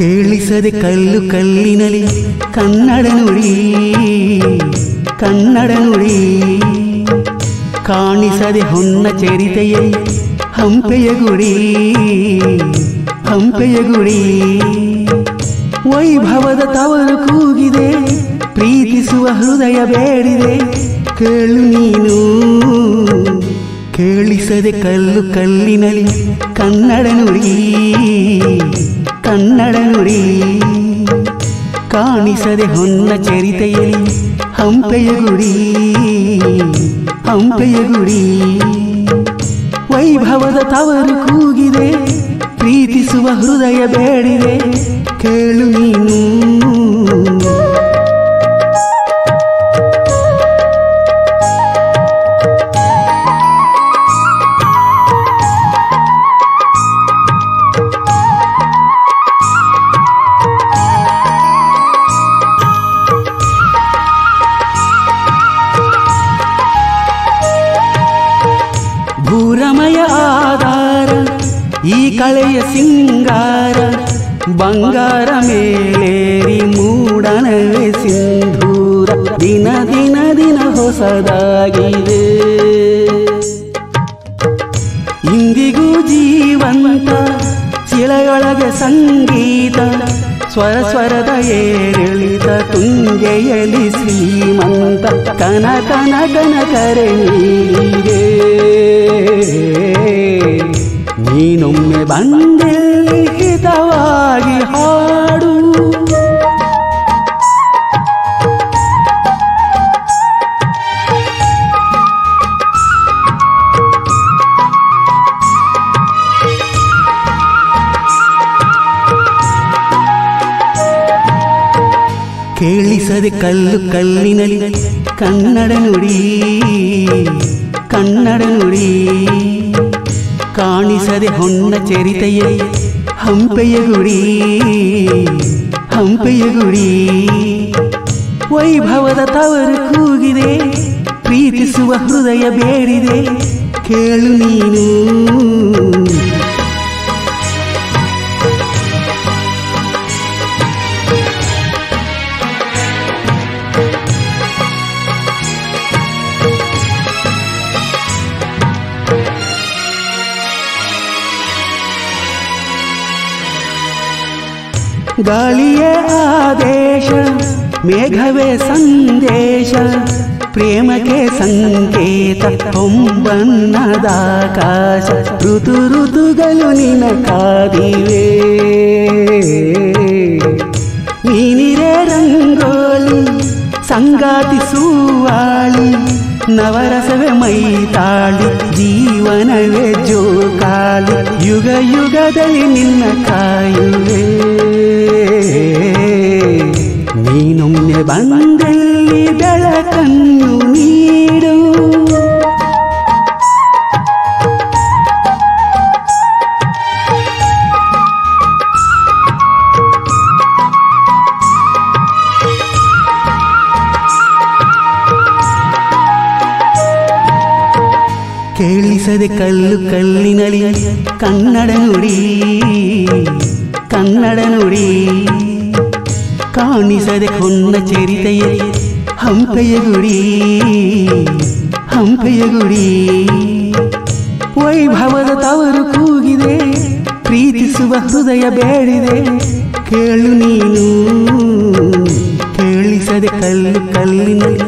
ಕೇಳಿಸದೆ ಕಲ್ಲು ಕಲ್ಲಿನಲಿ ಕನ್ನಡ ನುಡಿ ಕನ್ನಡ ನುಡಿ ಕಾಣಿಸದೆ ಹೊನ್ನ ಚರಿತೆಯಲ್ಲಿ ಹಂಪೆಯ ಗುಡಿ ಹಂಪೆಯ ಗುಡಿ ವೈಭವದ ತವರು ಕೂಗಿದೆ ಪ್ರೀತಿಸುವ ಹೃದಯ ಬೇಡಿದೆ ಕೇಳು ನೀನು ಕೇಳಿಸದೆ ಕಲ್ಲು ಕಲ್ಲಿನಲಿ ಕನ್ನಡ ನುಡಿ ಕನ್ನಡ ನುಡಿ ಕಾಣಿಸದೆ ಹೊನ್ನ ಚರಿತೆಯಲ್ಲಿ ಹಂಪೆಯ ಗುಡಿ ಹಂಪೆಯ ಗುಡಿ ವೈಭವದ ತವರು ಕೂಗಿದೆ ಪ್ರೀತಿಸುವ ಹೃದಯ ಬೇಡಿದೆ ಕೇಳು ನೀನು ಭೂರಮಯ ಆಧಾರ ಈ ಕಳೆಯ ಸಿಂಗಾರ ಬಂಗಾರ ಮೇಲೇರಿ ಮೂಡನವೇ ಸಿಂಧೂರ ದಿನ ದಿನ ದಿನ ಹೊಸದಾಗಿದೆ ಇಂದಿಗೂ ಜೀವಂತ ಶಿಲೆಯೊಳಗೆ ಸಂಗೀತ ಸ್ವರ ಸ್ವರದ ಏರಿಳಿತ ತುಂಗೆಯಲಿ ಶ್ರೀಮಂತ ಕನ ಕನ ಕನ ಕರೆ ನೀಡಿದೆ ನೀನೊಮ್ಮೆ ಬಂದೆ ಹಿತವಾಗಿ ಹಾಡು ಕೇಳಿಸದೆ ಕಲ್ಲು ಕಲ್ಲಿನಲಿ ಕನ್ನಡ ನುಡಿ ಕನ್ನಡ ನುಡಿ ಕಾಣಿಸದೆ ಹೊನ್ನ ಚರಿತೆಯಲ್ಲಿ ಹಂಪೆಯ ಗುಡಿ ಹಂಪೆಯ ಗುಡಿ ವೈಭವದ ತವರು ಕೂಗಿದೆ ಪ್ರೀತಿಸುವ ಹೃದಯ ಬೇಡಿದೆ ಕೇಳು ನೀನು ಗಾಳಿಯೇ ಆದೇಶ ಮೇಘವೇ ಸಂದೇಶ ಪ್ರೇಮಕ್ಕೆ ಸಂಕೇತ ಹೊಂಬನ್ನದ ಆಕಾಶ ಋತು ಋತುಗಳು ನಿನ ಕಾದಿವೆ ನೀನಿರೇ ರಂಗೋಲಿ ಸಂಗಾತಿ ಸುವಾಳಿ ನವರಸವೇ ಮೈತಾಳಿ ಜೀವನವೇ ಜೋಕಾಲಿ ಯುಗ ಯುಗದಲ್ಲಿ ನಿನ್ನ ಕಾಯುವೆ ನೀನೊಮ್ಮೆ ಬಂದಲ್ಲಿ ಬೆಳಕನ್ನು ನೀಡು ಕೇಳಿಸದೆ ಕಲ್ಲು ಕಲ್ಲಿನಲಿ ಕನ್ನಡ ನುಡಿ ಕನ್ನಡ ನುಡಿ ಕಾಣಿಸದೆ ಹೊನ್ನ ಚರಿತೆಯಲ್ಲಿ ಹಂಪೆಯ ಗುಡಿ ಹಂಪೆಯ ಗುಡಿ ವೈಭವದ ತವರು ಕೂಗಿದೆ ಪ್ರೀತಿಸುವ ಹೃದಯ ಬೇಡಿದೆ ಕೇಳು ನೀನು ಕೇಳಿಸದೆ ಕಲ್ಲು ಕಲ್ಲಿನಲ್ಲಿ